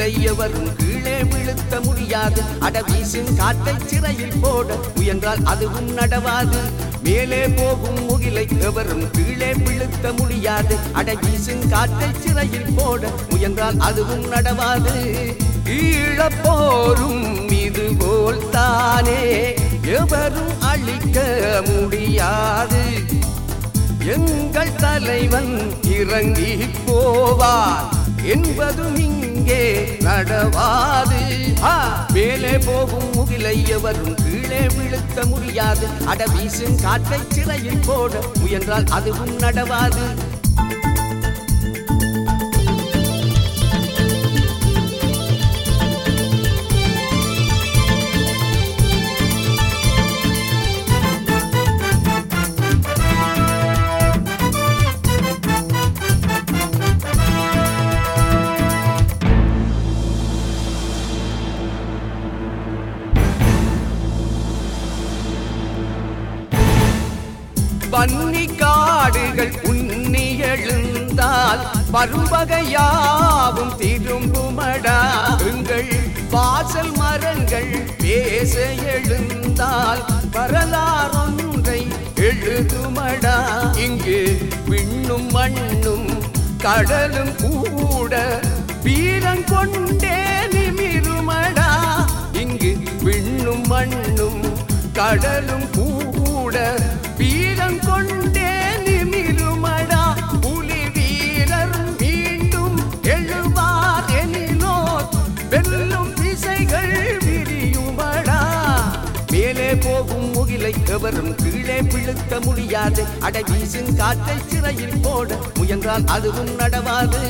முகிலை எவரும் கீழே விழுத்த முடியாது அட வீசும் காற்றை சிறையில் போட முயன்றால் அதுவும் நடவாது மேலே போகும் முகிலை எவரும் கீழே விழுத்த முடியாது அட வீசும் காற்றை சிறையில் போட முயன்றால் அதுவும் நடவாது ஈழப்போரும் இது போல் தானே எவரும் அழிக்க முடியாது எங்கள் தலைவன் இறங்கி போவார் என்பதும் இங்கே நடவாது ஆ, மேலே போகும் முகிலை எவரும் கீழே விழுத்த முடியாது அட வீசும் காற்றை சிறையில் போட முயன்றால் அதுவும் நடவாது வன்னி காடுகள் உன்னி எழுந்தால் பரும்பகையாவும் திரும்புமடா எங்கள் வாசல் மரங்கள் பேச எழுந்தால் வரலாறொன்றை எழுதுமடா இங்கு விண்ணும் மண்ணும் கடலும் கூட வீரங்கொண்டே நிமிருமடா இங்கு விண்ணும் மண்ணும் கடலும் கூட வீரம் கொண்டே நிமிருமடா புலி வீரர் மீண்டும் எழுவார் எனிலோ வெல்லும் திசைகள் விரியுமடா மேலே போகும் முகிலை எவரும் கீழே பிழுத்த முடியாது அடை வீசும் காற்றை சிறையில் போட முயன்றால் அதுவும் நடவாது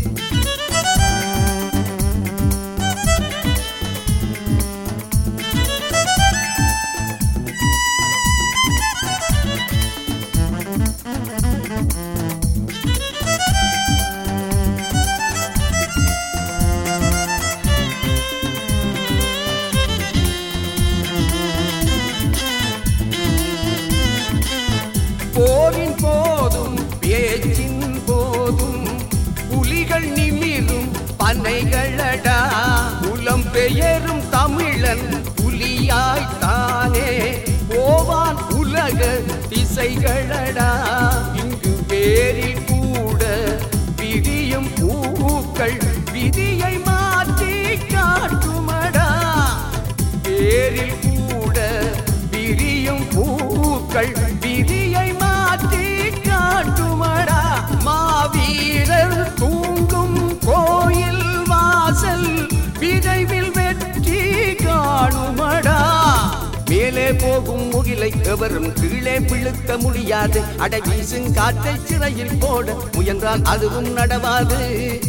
போரின் போதும் பேச்சின் போதும் புலிகள் நிமிரும் பனைகளடா புலம் பெயரும் தமிழன் புலியாய்த்தானே போவான் உலக திசைகளடா இங்கு பேரில் கூட விரியும் பூக்கள் விதியை மாற்றி காட்டுமடா பேரில் கூட விரியும் பூக்கள் விதியை மாற்றி காட்டுமடா மாவீரர் தூங்கும் கோயில் வாசல் விரைவில் வெற்றி காணுமடா மேலே போகும் முகிலை எவரும் கீழே பிழுத்த முடியாது அடை வீசும் காற்றை சிறையில் போட முயன்றால் அதுவும் நடவாது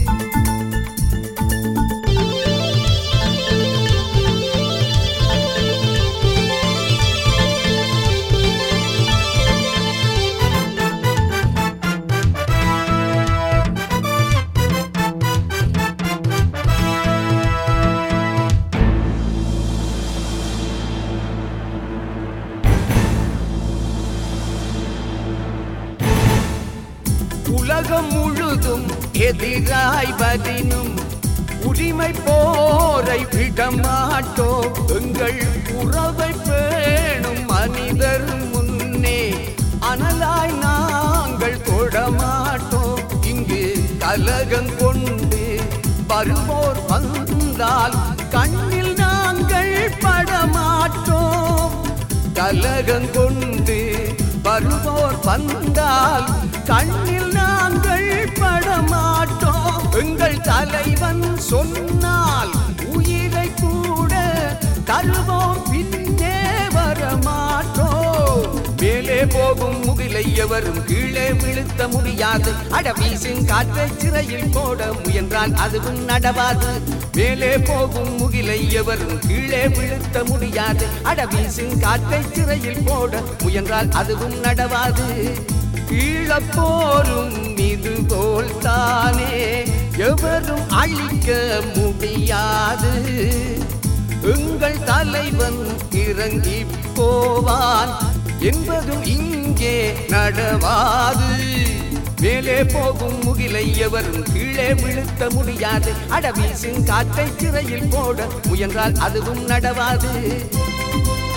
உலகம் முழுதும் எதிராய் பதினும் உரிமை போரை விடமாட்டோம் எங்கள் உறவை பேணும் மனிதர் முன்னே அனலாய் நாங்கள் தொடமாட்டோம் இங்கு கலகம் கொண்டு வருவோர் வந்தால் கண்ணில் நாங்கள் படமாட்டோம் கலகம் கொண்டு வருவோர் வந்தால் கண்ணில் நாங்கள் படமாட்டோம் எங்கள் தலைவன் சொன்னால் உயிரை கூட தருவோம் பின்னே வரமாட்டோம் மேலே போகும் முகிலை எவரும் கீழே விழுத்த முடியாது அட வீசும் காற்றை சிறையில் போட முயன்றால் அதுவும் நடவாது மேலே போகும் முகிலை எவரும் கீழே விழுத்த முடியாது அட வீசும் காற்றை சிறையில் போட முயன்றால் அதுவும் நடவாது ஈழப்போரும் இது போல் தானே எவரும் அழிக்க முடியாது எங்கள் தலைவன் இறங்கி போவான் என்பதும் இங்கே நடவாது மேலே போகும் முகிலை எவரும் கீழே விழுத்த முடியாது அட வீசும் காற்றை சிறையில் போட முயன்றால் அதுவும் நடவாது